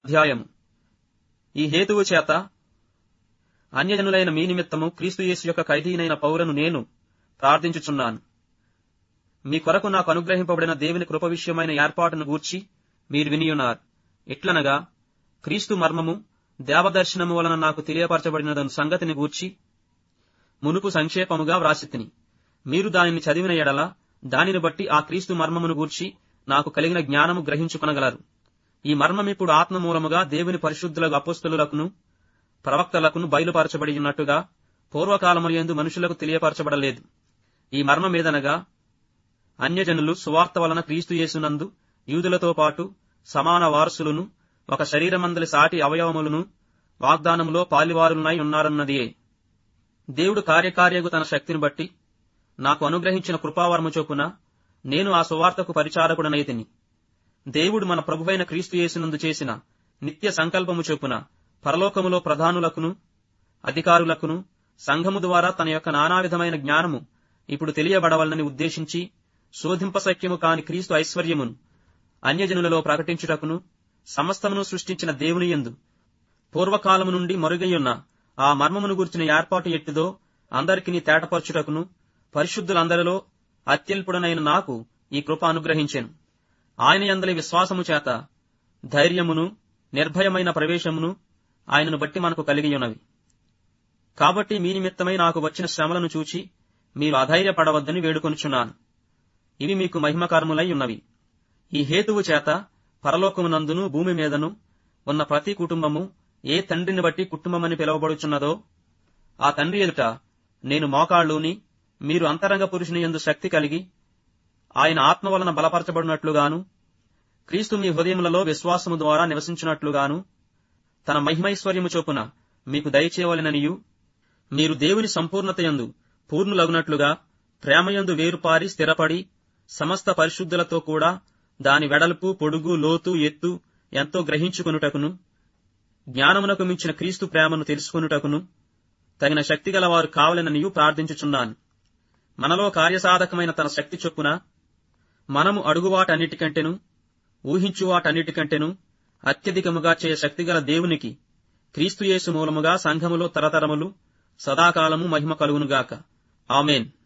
అధ్యాయము ఈ హేతువు చేత అన్యజనులైన మీ నిమిత్తము క్రీస్తు యేసు యొక్క ఖైదీనైన పౌరను నేను ప్రార్థించుచున్నాను మీ కొరకు నాకు అనుగ్రహింపబడిన దేవుని కృప విషయమైన ఏర్పాటును గూర్చి మీరు వినియున్నారు ఎట్లనగా క్రీస్తు మర్మము దేవదర్శనము వలన నాకు తెలియపరచబడిన సంగతిని గూర్చి మునుపు సంక్షేపముగా వ్రాసితిని మీరు దానిని చదివిన ఎడల దానిని బట్టి ఆ క్రీస్తు మర్మమును గూర్చి నాకు కలిగిన జ్ఞానము గ్రహించుకొనగలరు ఈ మర్మమిప్పుడు ఆత్మ మూలముగా దేవుని పరిశుద్ధులకు అపుస్తులకును ప్రవక్తలకును బయలుపరచబడి ఉన్నట్టుగా పూర్వకాలములందు మనుషులకు తెలియపరచబడలేదు ఈ మర్మమేదనగా అన్యజనులు సువార్త వలన క్రీస్తు యేసునందు యూదులతో పాటు సమాన వారసులను ఒక శరీరమందలి సాటి అవయవములను వాగ్దానములో పాలివారులనై ఉన్నారన్నదియే దేవుడు కార్యకార్యగు తన శక్తిని బట్టి నాకు అనుగ్రహించిన కృపావరము చొప్పున నేను ఆ సువార్తకు పరిచారకుడనైతిని దేవుడు మన ప్రభువైన క్రీస్తు యేసునందు చేసిన నిత్య సంకల్పము చొప్పున పరలోకములో ప్రధానులకును అధికారులకును సంఘము ద్వారా తన యొక్క నానావిధమైన జ్ఞానము ఇప్పుడు తెలియబడవలనని ఉద్దేశించి శోధింపశక్యము కాని క్రీస్తు ఐశ్వర్యమును అన్యజనులలో ప్రకటించుటకును సమస్తమును సృష్టించిన దేవుని యందు పూర్వకాలము నుండి మరుగయ్యున్న ఆ మర్మమును గుర్చిన ఏర్పాటు ఎట్టిదో అందరికిని తేటపరచుటకును పరిశుద్ధులందరిలో అత్యల్పుడనైన నాకు ఈ కృప అనుగ్రహించెను ఆయన యందలి విశ్వాసము చేత ధైర్యమును నిర్భయమైన ప్రవేశమును ఆయనను బట్టి మనకు కలిగి ఉన్నవి కాబట్టి మీ నిమిత్తమై నాకు వచ్చిన శ్రమలను చూచి మీరు అధైర్యపడవద్దని వేడుకొనుచున్నాను ఇవి మీకు మహిమకరములై ఉన్నవి ఈ హేతువు చేత పరలోకమునందును భూమి మీదను ఉన్న ప్రతి కుటుంబము ఏ తండ్రిని బట్టి కుటుంబమని పిలువబడుచున్నదో ఆ తండ్రి ఎదుట నేను మోకాళ్ళుని మీరు అంతరంగ పురుషుని ఎందు శక్తి కలిగి ఆయన ఆత్మ వలన బలపరచబడినట్లుగాను క్రీస్తు మీ హృదయములలో విశ్వాసము ద్వారా నివసించినట్లుగాను తన మహిమైశ్వర్యము చొప్పున మీకు దయచేయవలెననియు మీరు దేవుని సంపూర్ణతయందు పూర్ణులగునట్లుగా ప్రేమయందు వేరుపారి స్థిరపడి సమస్త పరిశుద్ధులతో కూడా దాని వెడల్పు పొడుగు లోతు ఎత్తు ఎంతో గ్రహించుకొనుటకును జ్ఞానమునకు మించిన క్రీస్తు ప్రేమను తెలుసుకొనుటకును తగిన శక్తి గలవారు కావలెననియు ప్రార్థించుచున్నాను మనలో కార్యసాధకమైన తన శక్తి చొప్పున మనము అడుగువాటన్నిటికంటెను ఊహించువాటన్నిటికంటెను అత్యధికముగా చేయ శక్తిగల దేవునికి క్రీస్తు యేసు మూలముగా సంఘములో తరతరములు సదాకాలము మహిమ కలుగునుగాక ఆమెన్